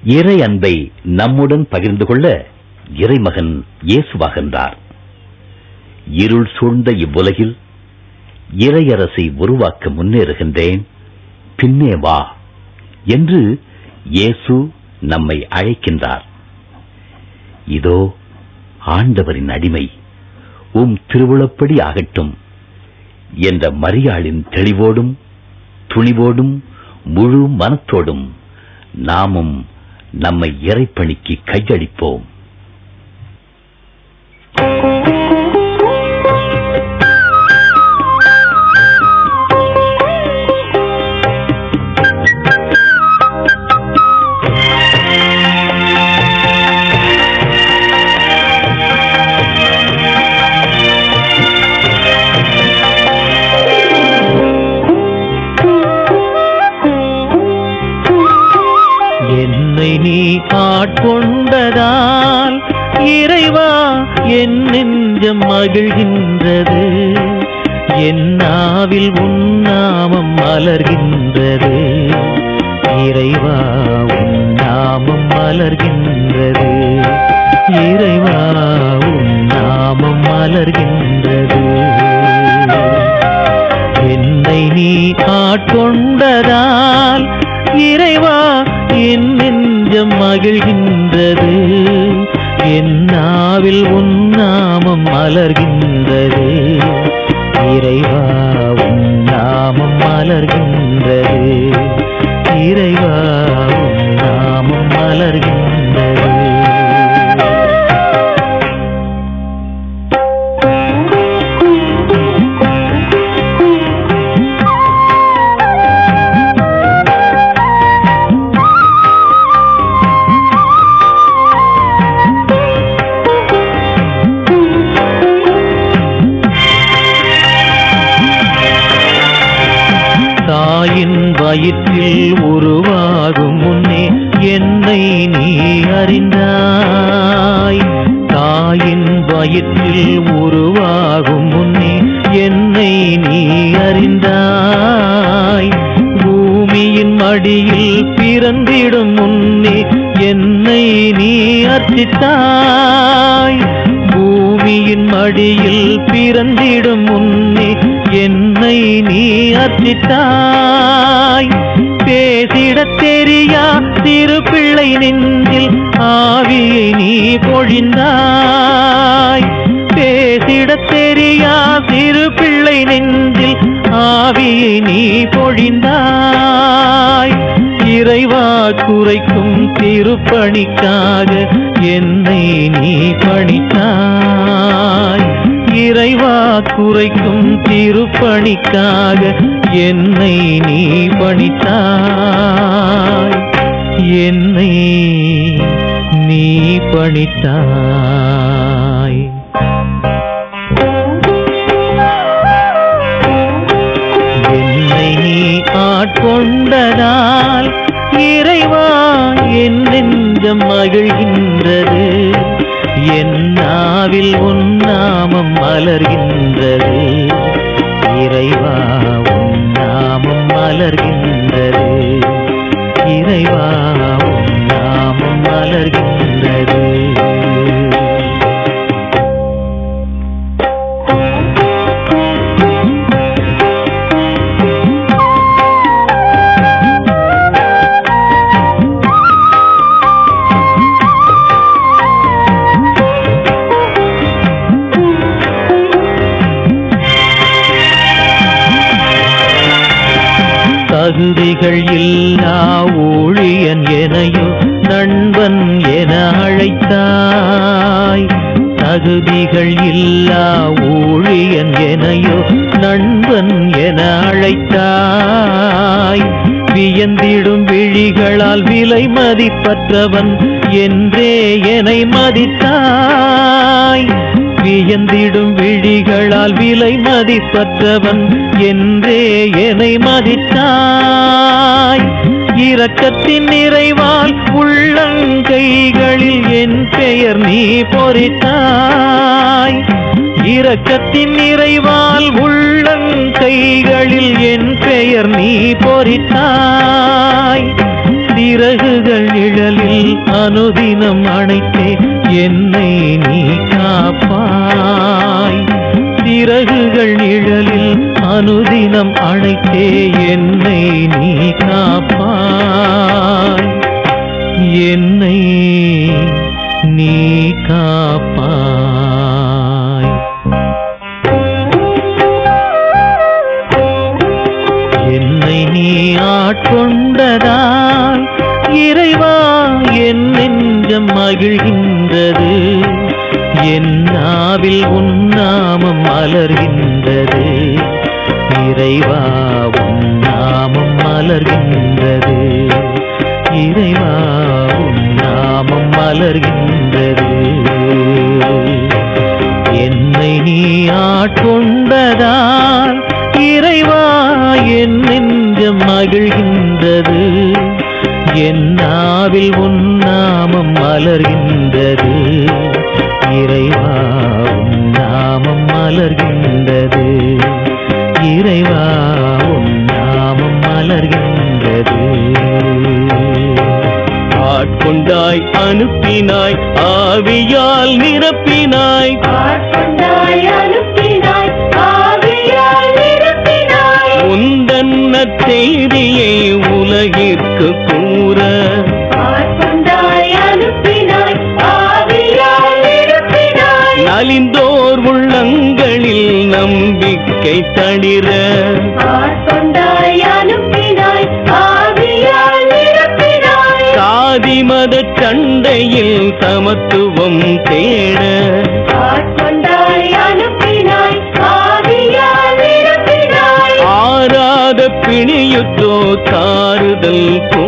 இறை அன்பை நம்முடன் பகிர்ந்து கொள்ள இறைமகன் இயேசுவாகின்றார் இருள் சூழ்ந்த இவ்வுலகில் இறையரசை உருவாக்க முன்னேறுகின்றேன் பின்னே வா என்று இயேசு நம்மை அழைக்கின்றார் இதோ ஆண்டவரின் அடிமை உம் திருவுளப்படி ஆகட்டும் என்ற மரியாளின் தெளிவோடும் துணிவோடும் முழு மனத்தோடும் நாமும் நம்மை இறைப்பணிக்கு கையளிப்போம் என்னை நீ ஆட்கொண்டதால் இறைவா என் நெஞ்சம் மகிழ்கின்றது என் நாவில் உன் நாமம் மலர்கின்றது இறைவா உன் நாமம் மலர்கின்றது இறைவா உன் நாமம் மலர்கின்றது என்னை நீ ஆட்கொண்டதால் இறைவா என் நெஞ்சம் மகிழ்கின்றது என் நாவில் உன் நாமம் மலர்கின்றது இறைவா உன் நாமம் மலர்கின்றது இறைவா உன் நாமம் மலர்கின்றது தாயின் வயிற்றில் உருவாகும் முன்னே என்னை நீ அறிந்தாய் தாயின் வயிற்றில் உருவாகும் முன்னே என்னை நீ அறிந்தாய் பூமியின் மடியில் பிறந்திடும் முன்னே என்னை நீ அர்ச்சித்தாய் பூமியின் மடியில் பிறந்திடும் முன்னே என்னை நீ அர்ச்சித்தாய் பேசிடத் தெரியா சிறு பிள்ளை நெஞ்சில் ஆவியை நீ பொழிந்தாய் பேசிடத் தெரியா சிறு பிள்ளை நெஞ்சில் ஆவியை நீ பொழிந்தாய் இறைவா குறைக்கும் திருப்பணிக்காக என்னை நீ பணித்தாய் இறைவா குறைக்கும் திருப்பணிக்காக என்னை நீ பணித்தாய் என்னை நீ பணித்தாய் என்னை நீ ஆட்கொண்டதால் இறைவா என் நெஞ்சம் மகிழ்கின்றது என் நாவில் உன் நாமம் மலர்கின்றது இறைவா உன் நாமம் மலர்கின்றது இறைவா உன் நாமம் மலர்கின்றது தகுதிகள் இல்லா ஊழியன் எனையோ நண்பன் என அழைத்தாய் தகுதிகள் இல்லா ஊழியன் எனையோ நண்பன் என அழைத்தாய் வியந்திடும் விழிகளால் விலை மதிப்பற்றவன் என்றே என்னை மதித்தாய் வியந்திடும் விழிகளால் விலை மதிப்பற்றவன் என்றே என்னை மதித்தாய் இரக்கத்தின் நிறைவால் உள்ளங்கைகளில் என் பெயர் நீ பொறித்தாய் இரக்கத்தின் நிறைவால் உள்ளங்கைகளில் என் பெயர் நீ பொறித்தாய் சிறகுகள் நிழலில் அனுதினம் அணைத்தே என்னை நீ காப்பாய் சிறகுகள் நிழலில் அனுதினம் அணைத்தே என்னை நீ காப்பாய் என்னை நீ காப்பாய் என்னை நீ ஆட்கொண்டதால் இறைவா என் நெஞ்சம் மகிழ்கின்றது என் நாவில் உன் நாமம் மலர்கின்றது இறைவா உன் நாமம் மலர்கின்றது இறைவா உன் நாமம் மலர்கின்றது என்னை நீ ஆட்கொண்டதால் இறைவா என் நெஞ்சம் மகிழ்கின்றது என் நாவில் உன் நாமம் மலர்கின்றது இறைவா உன் நாமம் மலர்கின்றது இறைவா உன் நாமம் மலர்கின்றது ஆட்கொண்டாய் அனுப்பினாய் ஆவியால் நிரப்பினாய் ஆட்கொண்டாய் அனுப்பினாய் ஆவியால் நிரப்பினாய் உந்தன்ன செய்தியை உலகிற்கு கூற ஆட்கொண்டாய் அனுப்பினாய் ஆவியால் நிரப்பினாய் நலிந்தோர் உள்ளங்களில் நம்பிக்கை தளிர ஆட்கொண்டாய் அனுப்பினாய் ஆவியால் நிரப்பினாய் சாதி மத சண்டையில் சமத்துவம் தேட ஆட்கொண்டாய் அனுப்பினாய் ஆவியால் நிரப்பினாய் ஆறாத பிணியுற்றோ தாறுதல்